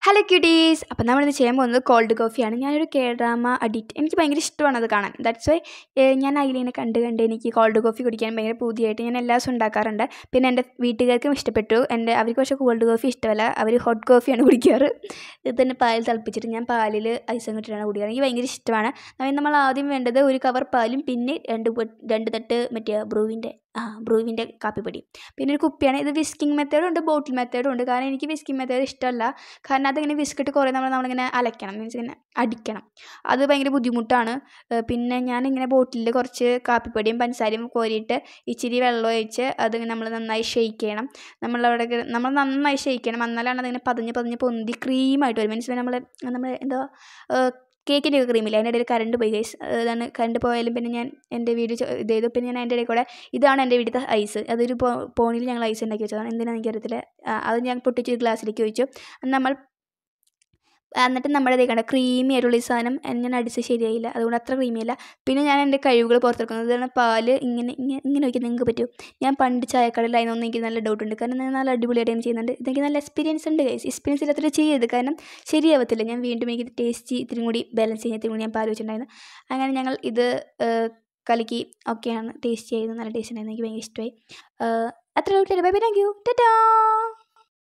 hello quotes അപ്പോൾ നമ്മളിന്ന് ചെയ്യാൻ പോകുന്നത് കോൾഡ് കോഫിയാണ് ഞാനൊരു കെ ഡ്രാമ അഡിക്റ്റ് എനിക്ക് ഭയങ്കര ഇഷ്ടമാണ് അത് കാണാൻ ദാറ്റ്സ് വൈ ഞാൻ അതിലിങ്ങനെ കണ്ട് കണ്ട് എനിക്ക് കോൾഡ് കോഫി കുടിക്കാൻ ഭയങ്കര പൂതിയായിട്ട് ഞാൻ എല്ലാ ദിവസവും ഉണ്ടാക്കാറുണ്ട് പിന്നെ എൻ്റെ വീട്ടുകാർക്കും ഇഷ്ടപ്പെട്ടു എൻ്റെ അവർക്ക് പക്ഷേ കോൾഡ് കോഫി ഇഷ്ടമല്ല അവർ ഹോട്ട് കോഫിയാണ് കുടിക്കാറ് ഇത് തന്നെ പാൽ തിളപ്പിച്ചിട്ട് ഞാൻ പാലിൽ ഐസും കിട്ടിയിട്ടാണ് കുടിക്കാറ് എനിക്ക് ഭയങ്കര ഇഷ്ടമാണ് അതായത് നമ്മൾ ആദ്യം വേണ്ടത് ഒരു കവർ പാലും പിന്നെ രണ്ട് പൊ- രണ്ട് തട്ട് മറ്റേ ബ്രൂവിൻ്റെ ആ ബ്രൂവിൻ്റെ കാപ്പിപ്പൊടി പിന്നെ ഒരു കുപ്പിയാണ് ഇത് വിസ്കിങ് മെത്തേഡും ഉണ്ട് ബോട്ടിൽ മെത്തേഡും ഉണ്ട് കാരണം എനിക്ക് വിസ്കിങ് മെത്തേഡ് ഇഷ്ടമല്ല കാരണം അതിങ്ങനെ വിസ്കിട്ട് കുറേ നമ്മൾ നമ്മളിങ്ങനെ അലക്കണം മീൻസ് ഇങ്ങനെ അടിക്കണം അത് ഭയങ്കര ബുദ്ധിമുട്ടാണ് ഏഹ് പിന്നെ ഞാനിങ്ങനെ ബോട്ടിലിൽ കുറച്ച് കാപ്പിപ്പൊടിയും പഞ്ചസാരയും കോരിയിട്ട് ഇച്ചിരി വെള്ളം ഒഴിച്ച് അതിങ്ങനെ നമ്മൾ നന്നായി ഷെയ്ക്ക് ചെയ്യണം നമ്മളവിടെ ഒക്കെ- നമ്മൾ നന്നായി ഷെയ്ക്ക് ചെയ്യണം എന്നാലാണ് അതിങ്ങനെ പതിഞ്ഞ് പതിഞ്ഞ് പൊന്തി ക്രീമായിട്ട് വരും മീൻസ് നമ്മൾ നമ്മൾ എന്താ കേക്കിൻ്റെ ഒക്കെ ക്രീമില്ല അതിൻ്റെ ഇടയിൽ കറണ്ട് പോയി ഗൈസ് അതാണ് കറണ്ട് പോയാലും പിന്നെ ഞാൻ എൻ്റെ വീട് ചോ- ഇത് ചെയ്തു പിന്നെ ഞാൻ എൻ്റെ ഇടയിൽ കൂടെ ഇതാണ് എൻ്റെ വീട്ടിലത്തെ ഐസ് അതൊരു പോ പോണിൽ ഞങ്ങൾ ഐസ് ഉണ്ടാക്കി വെച്ചതാണ് എന്തിനാണെന്ന് എനിക്കറിയത്തില്ല ആ, അത് ഞാൻ പൊട്ടിച്ച് ഒരു ഗ്ലാസ്സിലേക്ക് ഒഴിച്ചു നമ്മൾ എന്നിട്ട് നമ്മുടെ ഇതേ കണ്ട ക്രീമി ആയിട്ടുള്ള ഈ സാധനം ഞാൻ അടിച്ച് ശരിയായില്ല അതുകൊണ്ട് അത്ര ക്രീമി അല്ല പിന്നെ ഞാൻ എൻ്റെ കഴിവുകൾ പുറത്തെടുക്കുന്നത് ഇതാണ് പാല് ഇങ്ങനെ ഇങ്ങനെ ഇങ്ങനെ വയ്ക്കാൻ നിങ്ങൾക്ക് പറ്റും ഞാൻ പണ്ട് ചായക്കടയിലായിരുന്നു എനിക്ക് നല്ല ഡൗട്ട് ഉണ്ട് കാരണം ഞാൻ നല്ല അടിപൊളിയായിട്ട് ഞാൻ ചെയ്യുന്നുണ്ട് ഇതെനിക്ക് നല്ല എക്സ്പീരിയൻസ് ഉണ്ട് ഗൈസ് എക്സ്പീരിയൻസ് ഇല്ലാത്തൊരു ചെയ്യരുത് കാരണം ശരിയാവത്തില്ല ഞാൻ വീണ്ടും എനിക്ക് ടേസ്റ്റ് ഇത്തിരി കൂടി ബാലൻസ് ചെയ്യാൻ ഇത്തിരി കൂടി ഞാൻ പാൽ വെച്ചിട്ടുണ്ടായിരുന്നു അങ്ങനെ ഞങ്ങൾ ഇത് ഏഹ്, കലക്കി ഒക്കെയാണ് ടേസ്റ്റ് ചെയ്തത് നല്ല ടേസ്റ്റ് ഉണ്ടായിരുന്നു എനിക്ക് ഭയങ്കര ഇഷ്ടമായി അത്ര bye bye thank you Tata